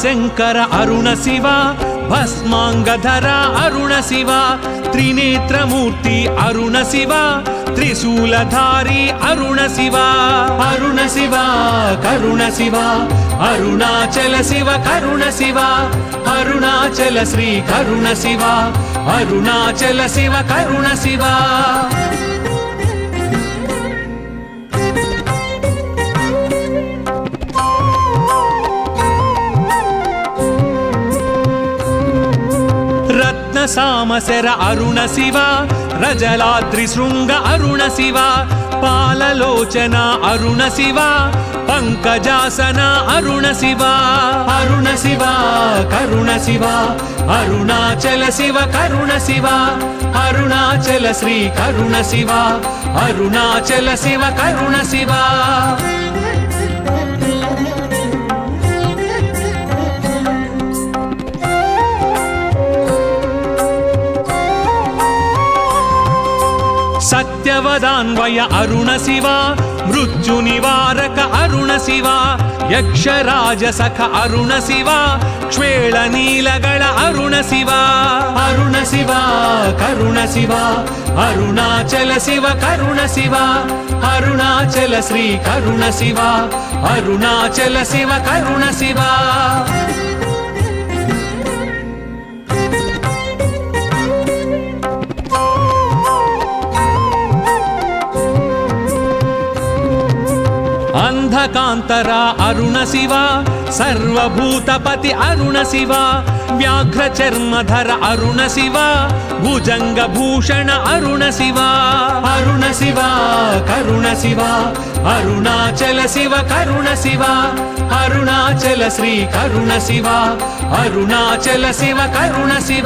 శంకర అరుణ శివ భస్మాంగధర అరుణ శివ త్రినేత్రమూర్తి అరుణ శివ త్రిశూలధారి అరుణ శివ అరుణ శివ కరుణ శివ అరుణాచల శివ కరుణ శివ అరుణాచల శ్రీ కరుణ శివ అరుణాచల శివ కరుణ శివ రత్న సామశర అరుణ శివ రజలాద్రి శృంగ అరుణ శివ పాలలోచన అరుణ శివ పంకజాసన అరుణ శివ అరుణ శివ కరుణ శివ అరుణాచల శివ కరుణ శివ అరుణాచల శ్రీ కరుణ శివ అరుణాచల శివ కరుణ శివ సత్యవదాన్వయ అరుణ శివ మృత్యు నివారక అరుణ శివ యక్షరాజ సఖ అరుణ శివ క్షేళ నీలగళ అరుణ శివ అరుణ శివ కరుణ శివ అరుణాచల శివ కరుణ శివ అరుణాచల శ్రీ కరుణ శివ అరుణాచల శివ కరుణ శివ అంధకాంతర అరుణ శివ సర్వభూతపతి అరుణ శివ వ్యాఘ్ర చర్మధర అరుణ శివ భుజంగ భూషణ అరుణ శివ అరుణ శివ కరుణ శివ అరుణాచల శివ కరుణ శివ అరుణాచల శ్రీ కరుణ శివ అరుణాచల శివ కరుణ శివ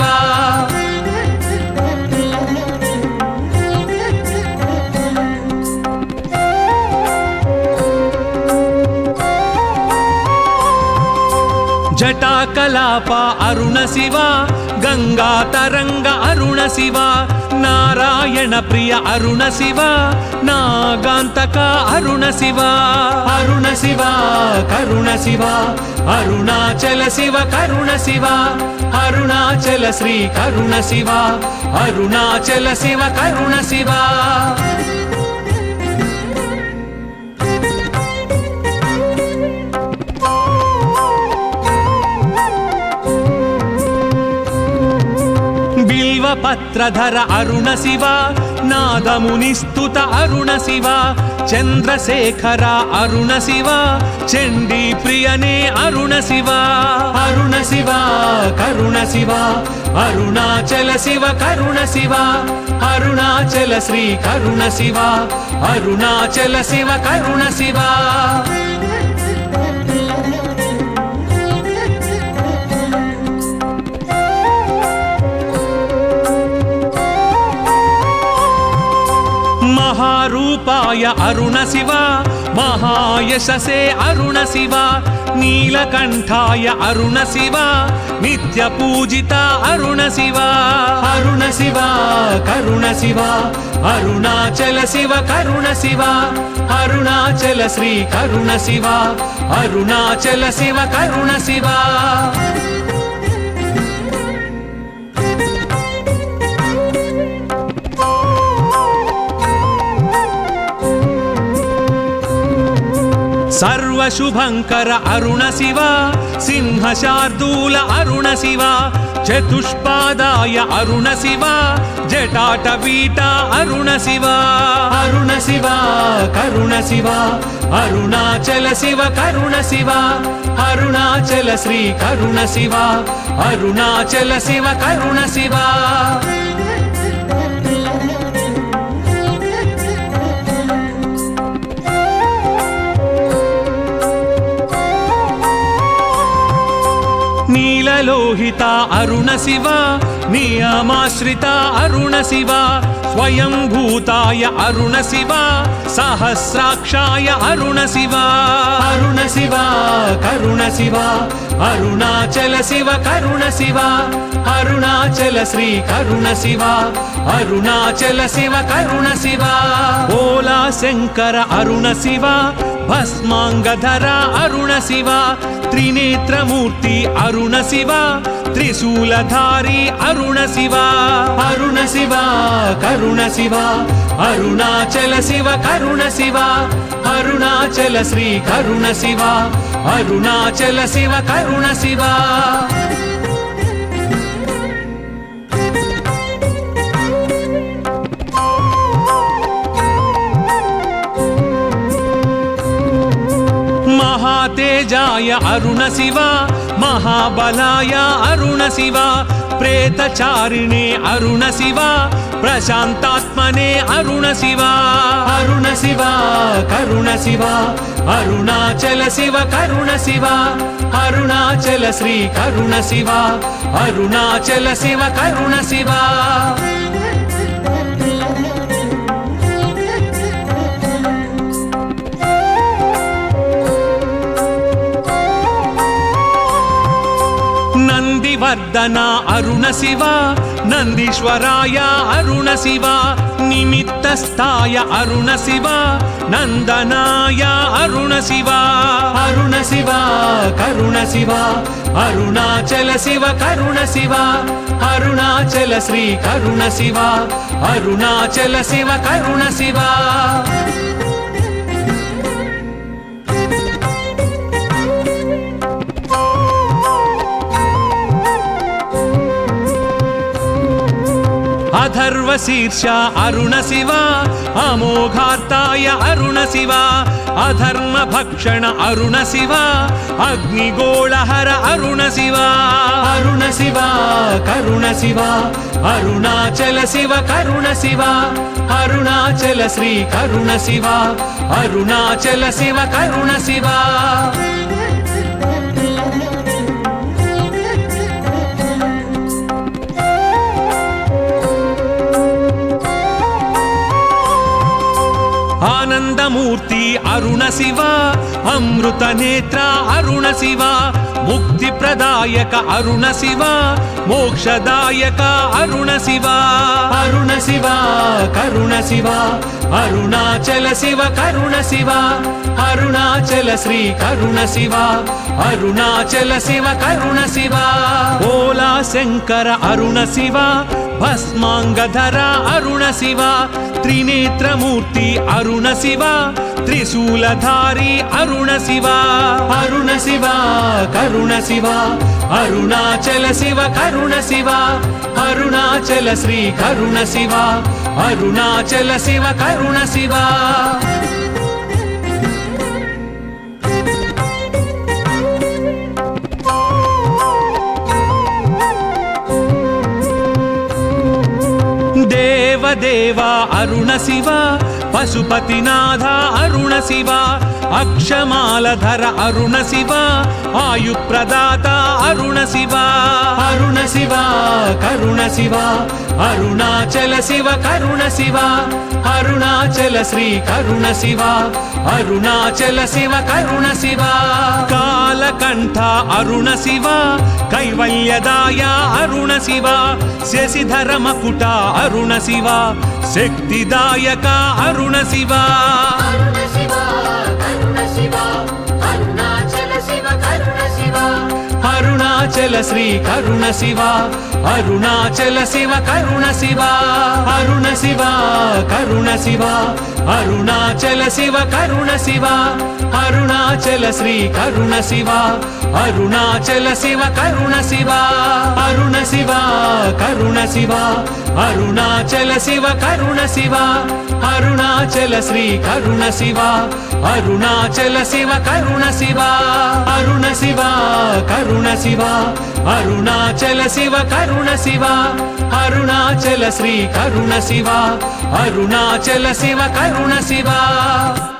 జటాకలాప అరుణ శివ గంగా తరంగ అరుణ శివ నారాయణ ప్రియ అరుణ శివ నాగాంతక అరుణ శివ అరుణ శివ కరుణ శివ అరుణాచల శివ కరుణ శివ అరుణాచల శ్రీ కరుణ శివ అరుణాచల శివ కరుణ శివ బిల్వపత్రధర అరుణ శివ నాదమునిస్తుత అరుణ శివ చంద్రశేఖర అరుణ శివ చండీ ప్రియనే అరుణ శివ అరుణ శివ కరుణ శివ అరుణాచల శివ కరుణ శివ అరుణాచల శ్రీ కరుణ శివ అరుణాచల శివ కరుణ శివ మహారూపాయ అరుణ శివ మహాయశసే అరుణ శివ నీలకంఠాయ అరుణ శివ నిత్య పూజిత అరుణ శివ అరుణ శివ కరుణ శివ అరుణాచల శివ కరుణ శివ అరుణాచల శ్రీ కరుణ శివ అరుణాచల శివ కరుణ శివ సర్వశుభంకర అరుణ శివ సింహశార్దూల అరుణ శివ చతుష్పాదాయ అరుణ శివ జటాటవీట అరుణ శివ అరుణ శివ కరుణ శివ అరుణాచల శివ కరుణ శివ అరుణాచల శ్రీ కరుణ శివ అరుణాచల శివ కరుణ శివ నీలలోహిత అరుణ శివ నియమాశ్రిత అరుణ శివ స్వయంభూతాయ అరుణ శివ సహస్రాక్షాయ అరుణ శివ అరుణ శివ కరుణ శివ అరుణాచల శివ కరుణ శివ అరుణాచల శ్రీ కరుణ శివ అరుణాచల శివ కరుణ శివ ఓలా శంకర అరుణ శివ భస్మాంగధర అరుణ శివ త్రినేత్రమూర్తి అరుణ శివ త్రిశూలధారి అరుణ శివ అరుణ శివ కరుణ శివ అరుణాచల శివ కరుణ శివ అరుణాచల శ్రీ కరుణ శివ అరుణాచల శివ కరుణ శివ మహాతేజాయ అరుణ శివ మహాబలాయ అరుణ శివ ప్రేతచారిణే అరుణ శివ ప్రశాంతాత్మనే అరుణ శివ అరుణ శివ కరుణ శివ అరుణాచల శివ కరుణ శివ అరుణాచల శ్రీ కరుణ శివ అరుణాచల శివ కరుణ శివ నందివర్ధన అరుణ శివ నందీశ్వరాయ అరుణ శివ నిమిత్తస్థాయ అరుణ శివ నందనాయ అరుణ శివ అరుణ శివ కరుణ శివ అరుణాచల శివ కరుణ శివ అరుణాచల శ్రీ కరుణ శివ అరుణాచల శివ కరుణ శివ అధర్వశీర్ష అరుణ శివ అమోఘార్తాయ అరుణ శివ అధర్మ భక్షణ అరుణ శివ అగ్నిగోళహర అరుణ శివ అరుణ శివ కరుణ శివ అరుణాచల శివ కరుణ శివ అరుణాచల శ్రీ కరుణ శివ అరుణాచల శివ కరుణ శివ ఆనందమూర్తి అరుణ శివ అమృత నేత్ర అరుణ శివ ముక్తి ప్రదాయక అరుణ శివ మోక్షదాయక అరుణ శివ అరుణ శివ కరుణ శివ అరుణాచల శివ కరుణ శివ అరుణాచల శ్రీ కరుణ శివ అరుణాచల శివ కరుణ శివ ఓలా శంకర అరుణ శివ భస్మాంగధర అరుణ శివ త్రినేత్రమూర్తి అరుణ శివ త్రిశూలధారి అరుణ శివ అరుణ శివ కరుణ శివ అరుణాచల శివ కరుణ శివ అరుణాచల శ్రీ కరుణ శివ అరుణాచల శివ కరుణ శివ దేవదేవ అరుణ శివ పశుపతినాథ అరుణ శివ అక్షమాలధర అరుణ శివ ఆయుప్రదాత అరుణ శివ అరుణ శివ కరుణ శివ అరుణాచల శివ కరుణ శివ అరుణాచల శ్రీ కరుణ శివ అరుణాచల శివ కరుణ శివ కాలకంఠ అరుణ శివ కైవల్యదాయ అరుణ శివ శశిధర మకుట అరుణ శివ శక్తిదాయక అరుణ శివ అరుణ శివ కరుణ శివ అరుణాచల శివ కరుణ శివ అరుణాచల శ్రీ కరుణ శివ అరుణాచల శివ కరుణ శివ అరుణ శివ కరుణ శివ అరుణాచల శివ కరుణ శివ అరుణాచల శ్రీ కరుణ శివ అరుణాచల శివ కరుణ శివ అరుణ శివ కరుణ శివ అరుణాచల శివ కరుణ శివ అరుణాచల శ్రీ కరుణ శివ అరుణాచల శివ కరుణ శివ అరుణ శివ కరుణ శివ అరుణాచల శివ కరుణ శివ అరుణాచల శ్రీ కరుణ శివ అరుణాచల శివ కరుణ శివ